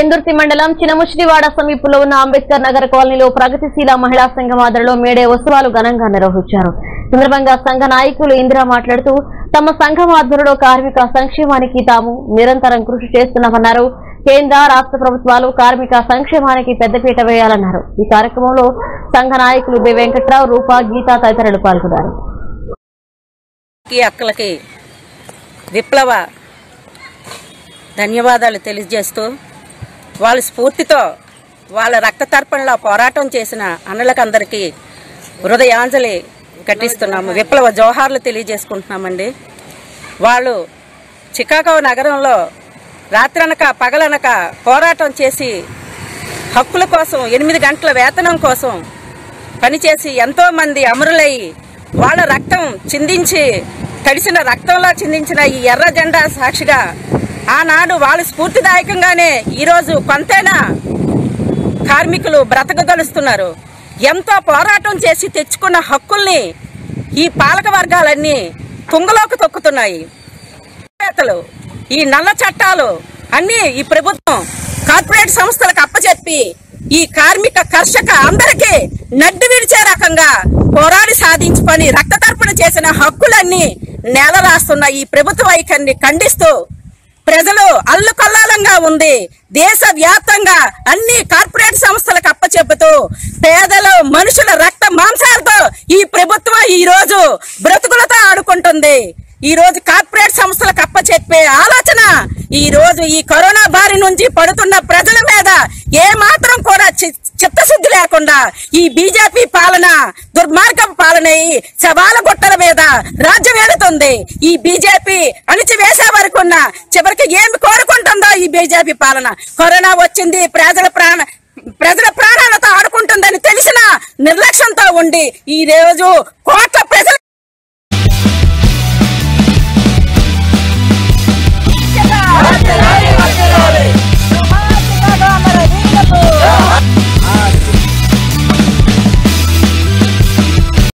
పెందుర్తి మండలం చినముష్టివాడ సమీపంలో ఉన్న అంబేద్కర్ నగర్ కాలనీలో ప్రగతిశీల మహిళా సంఘం ఆధ్వర్యంలో మేడే ఉత్సవాలు ఘనంగా నిర్వహించారు సందర్భంగా సంఘ నాయకులు ఇందిరా మాట్లాడుతూ తమ సంఘం ఆధ్వర్యంలో కార్మిక సంక్షేమానికి తాము నిరంతరం కృషి చేస్తున్నామన్నారు కేంద్ర రాష్ట్ర ప్రభుత్వాలు కార్మిక సంక్షేమానికి పెద్దపీట వేయాలన్నారు ఈ కార్యక్రమంలో సంఘ నాయకులు బి వెంకట్రావు రూపా గీత తదితరులు పాల్గొన్నారు ఈ అక్కలకి విప్లవ ధన్యవాదాలు తెలియజేస్తూ వాళ్ళ స్ఫూర్తితో వాళ్ళ రక్త తర్పణలో పోరాటం చేసిన అన్నలకందరికీ హృదయాంజలి ఘటిస్తున్నాము విప్లవ జోహార్లు తెలియజేసుకుంటున్నామండి వాళ్ళు చికాగో నగరంలో రాత్రనక పగలనక పోరాటం చేసి హక్కుల కోసం ఎనిమిది గంటల వేతనం కోసం పనిచేసి ఎంతో మంది అమరులై వాళ్ళ రక్తం చిందించి తడిసిన రక్తంలో చిందించిన ఈ ఎర్ర జెండా సాక్షిగా ఆనాడు వాళ్ళ స్ఫూర్తిదాయకంగానే ఈరోజు కొంతైనా కార్మికులు బ్రతకగలుస్తున్నారు ఎంతో పోరాటం చేసి తెచ్చుకున్న హక్కుల్ని ఈ పాలక వర్గాలన్నీ తుంగలోకి తొక్కుతున్నాయి నేతలు ఈ నల్ల చట్టాలు అన్ని ఈ ప్రభుత్వం కార్పొరేట్ సంస్థలకు అప్పచెప్పి ఈ కార్మిక కర్షక అందరికీ నడ్డు విడిచే రకంగా పోరాడి సాధించుకొని రక్త తర్పణ చేసిన హక్కులన్నీ నేల రాస్తున్న ఈ ప్రభుత్వ వైఖరిని ఖండిస్తూ ప్రజలు అల్లుకొల్లాలంగా ఉంది దేశ వ్యాప్తంగా అన్ని కార్పొరేట్ సంస్థలకు అప్పచెప్పుతూ పేదలు మనుషుల రక్త మాంసాలతో ఈ ప్రభుత్వం ఈ రోజు బ్రతుకులతో ఆడుకుంటుంది ఈ రోజు కార్పొరేట్ సంస్థలకు అప్పచెప్పే ఆలోచన ఈ రోజు ఈ కరోనా బారి నుంచి పడుతున్న ప్రజల మీద ఏ మాత్రం కూడా చి- చిత్తశుద్ధి లేకుండా ఈ బీజేపీ పాలన దుర్మార్గ పాలన ఈ శవాల గుట్టల మీద రాజ్యం ఏలుతుంది ఈ బీజేపీ అణిచివేసే వరకు ఉన్న చివరికి ఏమి కోరుకుంటుందో ఈ బీజేపీ పాలన కరోనా వచ్చింది ప్రజల ప్రాణ ప్రజల ప్రాణాలతో ఆడుకుంటుందని తెలిసిన నిర్లక్ష్యంతో ఉండి ఈ రోజు కోట్ల ప్రజల